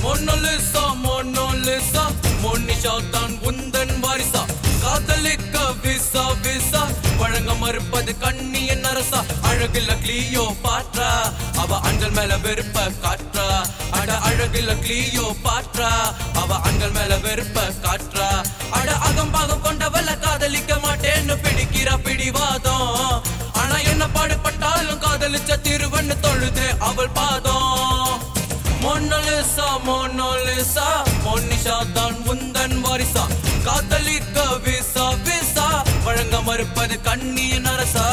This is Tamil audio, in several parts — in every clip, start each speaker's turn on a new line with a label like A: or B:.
A: மொன்னலிசா மொன்னலிசா மொன்னிஷா தான் உந்தன் வாரிசா காதலிக்க விசா விசா வழங்க மறுப்பது கண்ணியன் அரசா அழகில்ல கிளியோ பாற்றா அவ அண்கள் மேல வெறுப்ப காற்றா அட அழகில்ல கிளியோ பாற்றா அவ அண்கள் மேல வெறுப்ப காற்றா அட அகம்பாகம் கொண்டவள காதலிக்க மாட்டேன்னு பிடிக்கிறா பிடிவாதம் ஆனா என்ன பாடுபட்டாலும் காதலிச்ச திருவன்னு தொழுது அவள் பாதம் மொன்னலிசா மொன்னலிசா மொன்னிஷா தான் உந்தன் வாரிசா காதலிக்க விசா விசா வழங்க மறுப்பது கண்ணியின் அரசா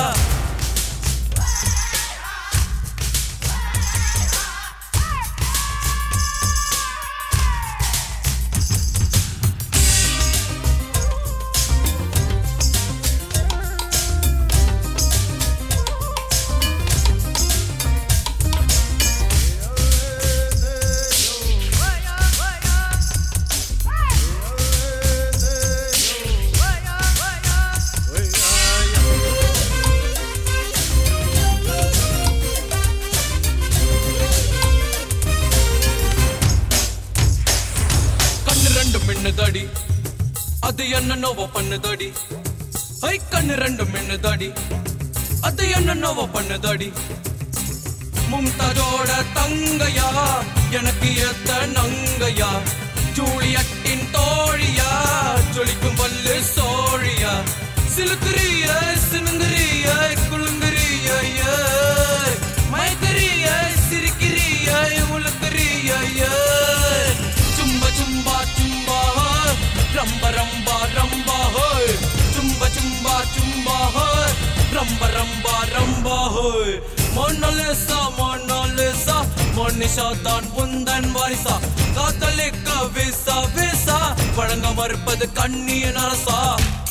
A: கண்ணு ரெண்டு மின்னுதாடி அது என்ன நோவ பண்ணுதாடி ஐ கண்ணு ரெண்டு மின்னுதாடி அது என்ன நோவ பண்ணுதாடி மும்தாஜோட தங்கையா எனக்கு ஏத்த நங்கையா ஜூலியட்டின் தோழியா ஜொலிக்கும் பல்லு சோழியா சிலுக்குரிய சினுங்குரிய குளுங்குரிய மயக்கரிய சிரிக்கிரிய உளுக்குரிய சும்ப சும்பா சும்பா ரம்ப ரம்பா ரம்பா ஹோய் சும்ப சும்பா சும்பா ஹோய் ரம்ப ரம்பா ரம்பா ஹோய் மொன்னலிசா மொன்னலிசா மொன்னிஷா தான் உந்தன் வாரிசா காத்தலிக்க விசா விசா வழங்க மறுப்பது கண்ணியின் அரசா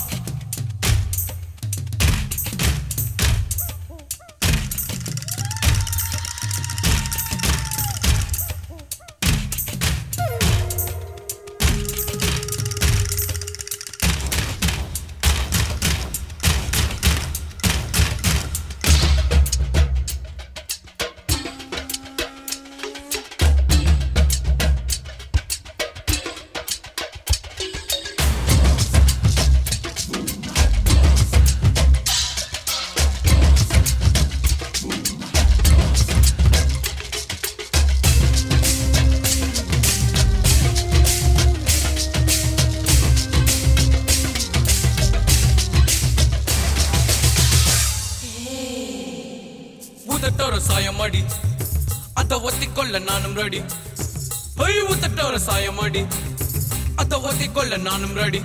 A: ஊதட்டோர சாயம் அடி அத ஒத்திக்கொள்ள நானும் ரெடி ஐய் ஊதட்டோர சாயம் அடி அத ஒத்திக்கொள்ள நானும் ரெடி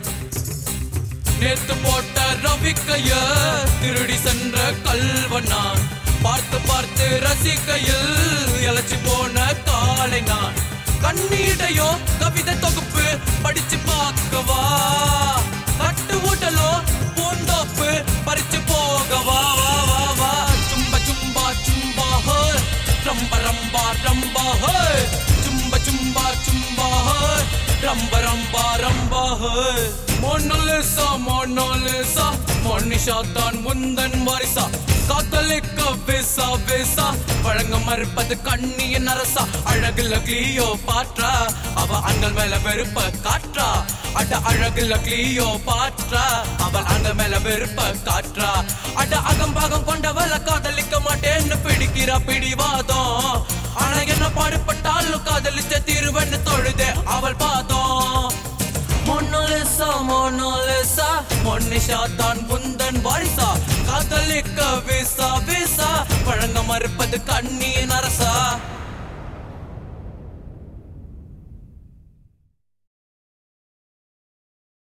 A: நேத்து போட்ட ரவிக்கைய திருடி சென்ற கல்வனான் பார்த்து பார்த்து ரசிக்கையில் இழைச்சி போன காலை நான் கண்ணீடையோ கவிதை தொகுப்பு படிச்சு பார்க்கவா கட்டு ஊட்டலோ பூந்தோப்பு பறிச்சு போகவா வா வா வா சும்ப சும்பா சும்பா ஹே ரம்ப ரம்பா ரம்பா ஹே சும்ப சும்பா சும்பா ஹே ரம்ப ரம்பா ரம்பா ஹே மொன்னலிசா மொன்னலிசா மொன்னிஷா தான் முந்தன் வாரிசா காத்தலிக்க விசா விசா வழங்க மறுப்பது கண்ணியின் அரசா அழகுல கிளியோ பாற்றா அவ அண்ணல் மேல வெறுப்ப காற்றா அட அழகுல கிளியோ பாற்றா அவள் அங்க மேல வெறுப்ப காற்றா அட அகம்பாகம் கொண்டவள காதலிக்க மாட்டேன்னு பிடிக்கிறா பிடிவாதம் ஆனா என்ன பாடுபட்டாலும் காதலிச்ச தீர்வன்னு தொழுதே அவள் பாதம் மொன்னலிசா மொன்னலிசா மொன்னிஷா தான் உந்தன் வாரிசா காதலிக்க விசா விசா வழங்க மறுப்பது கண்ணி